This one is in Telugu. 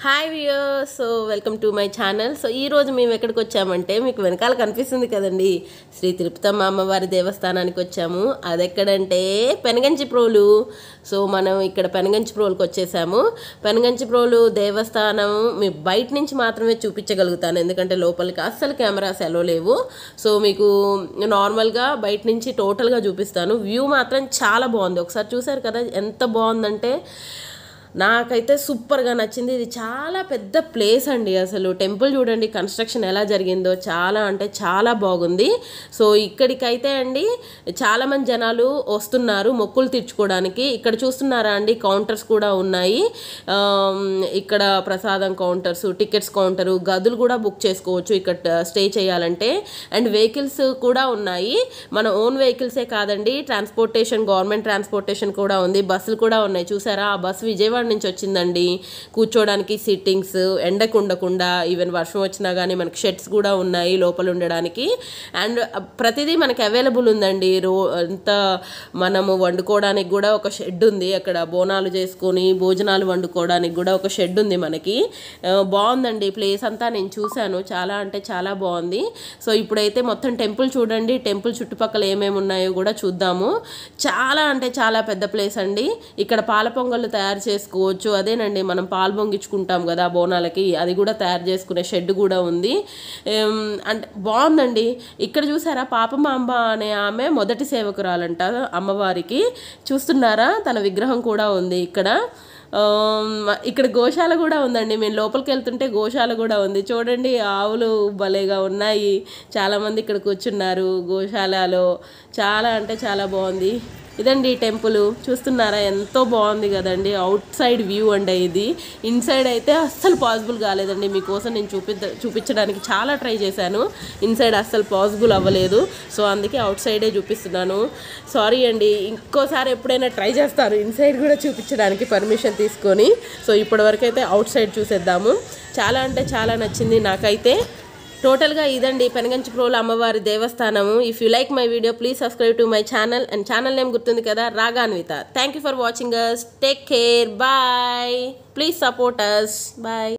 hi viewers so welcome to my channel so ఈ రోజు మేము ఎక్కడికి వచ్చామంటే మీకు వెనకాల కనిపిస్తుంది కదండి శ్రీ తిరుపతమ్మ అమ్మవారి దేవస్థానానికి వచ్చాము అది ఎక్కడంటే పెనగంచి ప్రోలు సో మనం ఇక్కడ పెనగంచి ప్రోలుకి వచ్చేసాము పెనగంచి ప్రోలు దేవస్థానం మీ బయట నుంచి మాత్రమే చూపించగలుగుతాను ఎందుకంటే లోపలికి అస్సలు కెమెరాస్ ఎలో లేవు సో మీకు నార్మల్గా బయట నుంచి టోటల్గా చూపిస్తాను వ్యూ మాత్రం చాలా బాగుంది ఒకసారి చూసారు కదా ఎంత బాగుందంటే నాకైతే సూపర్గా నచ్చింది ఇది చాలా పెద్ద ప్లేస్ అండి అసలు టెంపుల్ చూడండి కన్స్ట్రక్షన్ ఎలా జరిగిందో చాలా అంటే చాలా బాగుంది సో ఇక్కడికైతే అండి చాలామంది జనాలు వస్తున్నారు మొక్కులు తీర్చుకోవడానికి ఇక్కడ చూస్తున్నారా అండి కౌంటర్స్ కూడా ఉన్నాయి ఆమ్, ఇక్కడ ప్రసాదం కౌంటర్స్ టికెట్స్ కౌంటరు గదులు కూడా బుక్ చేసుకోవచ్చు ఇక్కడ స్టే చేయాలంటే అండ్ వెహికల్స్ కూడా ఉన్నాయి మన ఓన్ వెహికల్సే కాదండి ట్రాన్స్పోర్టేషన్ గవర్నమెంట్ ట్రాన్స్పోర్టేషన్ కూడా ఉంది బస్సులు కూడా ఉన్నాయి చూసారా ఆ బస్సు విజయవాడ నుంచి వచ్చిందండి కూర్చోడానికి సిట్టింగ్స్ ఎండకు ఉండకుండా ఈవెన్ వర్షం వచ్చినా కానీ మనకి షెడ్స్ కూడా ఉన్నాయి లోపల ఉండడానికి అండ్ ప్రతిదీ మనకి అవైలబుల్ ఉందండి రో అంత మనము వండుకోవడానికి కూడా ఒక షెడ్ ఉంది అక్కడ బోనాలు చేసుకొని భోజనాలు వండుకోవడానికి కూడా ఒక షెడ్ ఉంది మనకి ఆ, బాగుందండి ప్లేస్ అంతా నేను చూశాను చాలా అంటే చాలా బాగుంది సో ఇప్పుడైతే మొత్తం టెంపుల్ చూడండి టెంపుల్ చుట్టుపక్కల ఏమేమి ఉన్నాయో కూడా చూద్దాము చాలా అంటే చాలా పెద్ద ప్లేస్ అండి ఇక్కడ పాల పొంగళ్ళు తయారు చేసుకోవచ్చు అదేనండి మనం పాలు పొంగించుకుంటాం కదా బోనాలకి అది కూడా తయారు చేసుకునే షెడ్ కూడా ఉంది ఏం, అంటే బాగుందండి ఇక్కడ చూసారా పాపమాంబ అనే ఆమె మొదటి సేవకురాలంట అమ్మవారికి చూస్తున్నారా తన విగ్రహం కూడా ఉంది ఇక్కడ ఆమ్, ఇక్కడ గోశాల కూడా ఉందండి మేము లోపలికి వెళ్తుంటే గోశాల కూడా ఉంది చూడండి ఆవులు భలేగా ఉన్నాయి చాలామంది ఇక్కడ కూర్చున్నారు గోశాలలో చాలా అంటే చాలా బాగుంది ఇదండి టెంపుల్ చూస్తున్నారా ఎంతో బాగుంది కదండి అవుట్ సైడ్ వ్యూ అండి ఇది ఇన్సైడ్ అయితే అస్సలు పాసిబుల్ కాలేదండి మీకోసం నేను చూపి చూపించడానికి చాలా ట్రై చేశాను ఇన్సైడ్ అస్సలు పాసిబుల్ అవ్వలేదు సో అందుకే అవుట్ సైడే చూపిస్తున్నాను సారీ అండి ఇంకోసారి ఎప్పుడైనా ట్రై చేస్తాను ఇన్సైడ్ కూడా చూపించడానికి పర్మిషన్ తీసుకొని సో ఇప్పటివరకు అయితే అవుట్ సైడ్ చూసేద్దాము చాలా అంటే చాలా నచ్చింది నాకైతే టోటల్గా ఇదండి పెనగంచి ప్రోల అమ్మవారి దేవస్థానము if you like my video please subscribe to my channel and channel name గుర్తుంది కదా Raganvitha thank you for watching us take care bye please support us bye